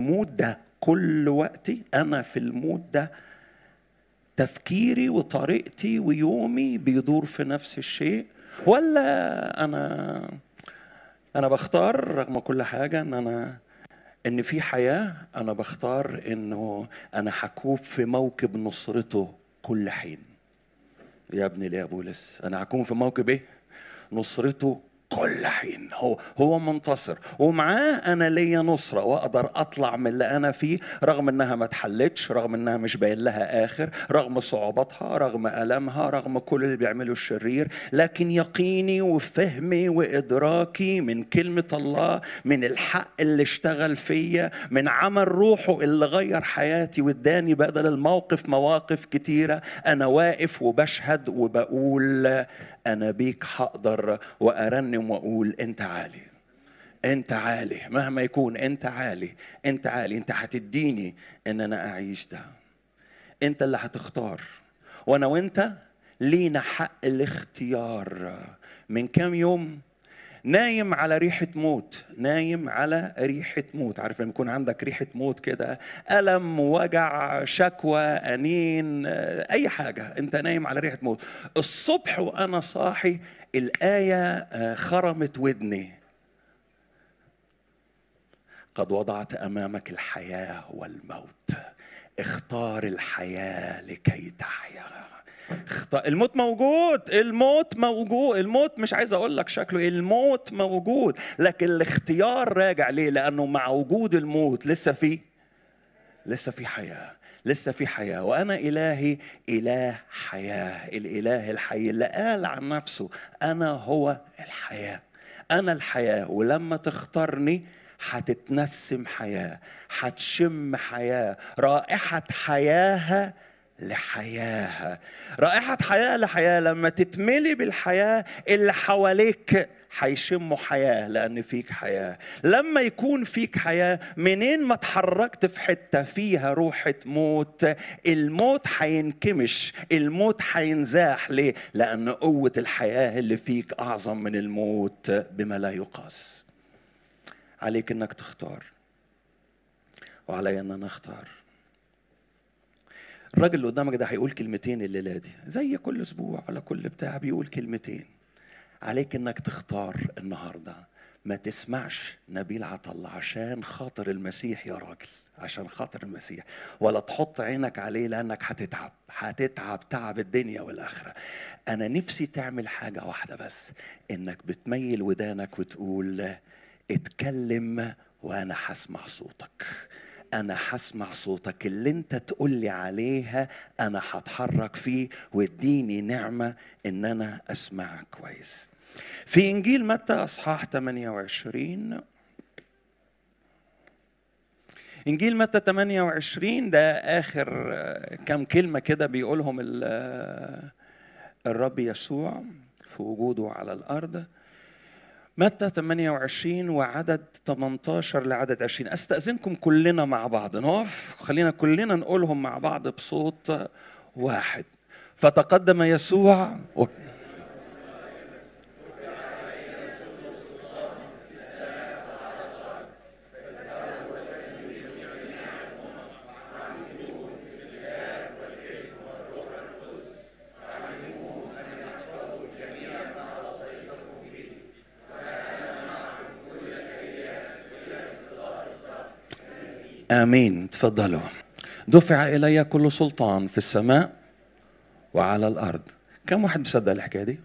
المود ده كل وقتي انا في المود ده تفكيري وطريقتي ويومي بيدور في نفس الشيء ولا انا انا بختار رغم كل حاجه ان انا ان في حياه انا بختار انه انا حكوب في موكب نصرته كل حين يا ابني ليه يا بولس انا هكون في موكب ايه نصرته كل حين هو هو منتصر ومعاه انا ليا نصره واقدر اطلع من اللي انا فيه رغم انها ما اتحلتش رغم انها مش باين لها اخر رغم صعوباتها رغم المها رغم كل اللي بيعمله الشرير لكن يقيني وفهمي وادراكي من كلمه الله من الحق اللي اشتغل فيا من عمل روحه اللي غير حياتي واداني بدل الموقف مواقف كتيره انا واقف وبشهد وبقول انا بيك هقدر وارنم واقول انت عالي انت عالي مهما يكون انت عالي انت عالي انت هتديني ان انا اعيش ده انت اللي هتختار وانا وانت لينا حق الاختيار من كام يوم نايم على ريحة موت نايم على ريحة موت عارف لما يكون عندك ريحة موت كده ألم وجع شكوى أنين أي حاجة أنت نايم على ريحة موت الصبح وأنا صاحي الآية خرمت ودني قد وضعت أمامك الحياة والموت اختار الحياة لكي تحيا الموت موجود الموت موجود الموت مش عايز اقول لك شكله الموت موجود لكن الاختيار راجع ليه لانه مع وجود الموت لسه في لسه في حياه لسه في حياه وانا الهي اله حياه الاله الحي اللي قال عن نفسه انا هو الحياه انا الحياه ولما تختارني هتتنسم حياه هتشم حياه رائحه حياها لحياة رائحة حياة لحياة لما تتملي بالحياة اللي حواليك هيشموا حياة لأن فيك حياة لما يكون فيك حياة منين ما اتحركت في حتة فيها روحة موت الموت هينكمش الموت هينزاح ليه لأن قوة الحياة اللي فيك أعظم من الموت بما لا يقاس عليك انك تختار وعلي ان انا اختار الراجل اللي قدامك ده هيقول كلمتين الليله دي زي كل اسبوع ولا كل بتاع بيقول كلمتين عليك انك تختار النهارده ما تسمعش نبيل عطل عشان خاطر المسيح يا راجل عشان خاطر المسيح ولا تحط عينك عليه لانك هتتعب هتتعب تعب الدنيا والاخره انا نفسي تعمل حاجه واحده بس انك بتميل ودانك وتقول اتكلم وانا هسمع صوتك انا هسمع صوتك اللي انت تقول لي عليها انا هتحرك فيه واديني نعمه ان انا اسمعك كويس في انجيل متى اصحاح 28 انجيل متى 28 ده اخر كم كلمه كده بيقولهم الرب يسوع في وجوده على الارض متى 28 وعدد 18 لعدد 20 استاذنكم كلنا مع بعض نقف خلينا كلنا نقولهم مع بعض بصوت واحد فتقدم يسوع و... امين تفضلوا دفع الي كل سلطان في السماء وعلى الارض كم واحد مصدق الحكايه دي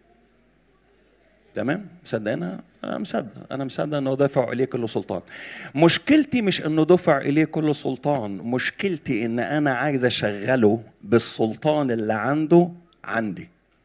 تمام مصدقنا انا مصدق انا مصدق انه دفع اليه كل سلطان مشكلتي مش انه دفع اليه كل سلطان مشكلتي ان انا عايز اشغله بالسلطان اللي عنده عندي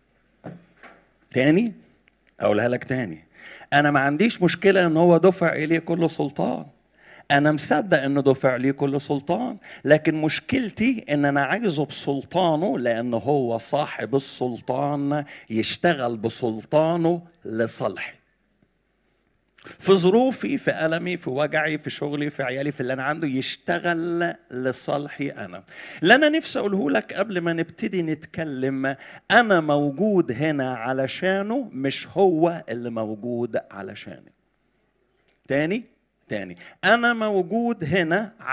تاني اقولها لك تاني انا ما عنديش مشكله ان هو دفع اليه كل سلطان انا مصدق انه دفع لي كل سلطان لكن مشكلتي ان انا عايزه بسلطانه لانه هو صاحب السلطان يشتغل بسلطانه لصالحي في ظروفي في ألمي في وجعي في شغلي في عيالي في اللي أنا عنده يشتغل لصالحي أنا اللي أنا نفسي أقوله لك قبل ما نبتدي نتكلم أنا موجود هنا علشانه مش هو اللي موجود علشاني تاني تاني انا موجود هنا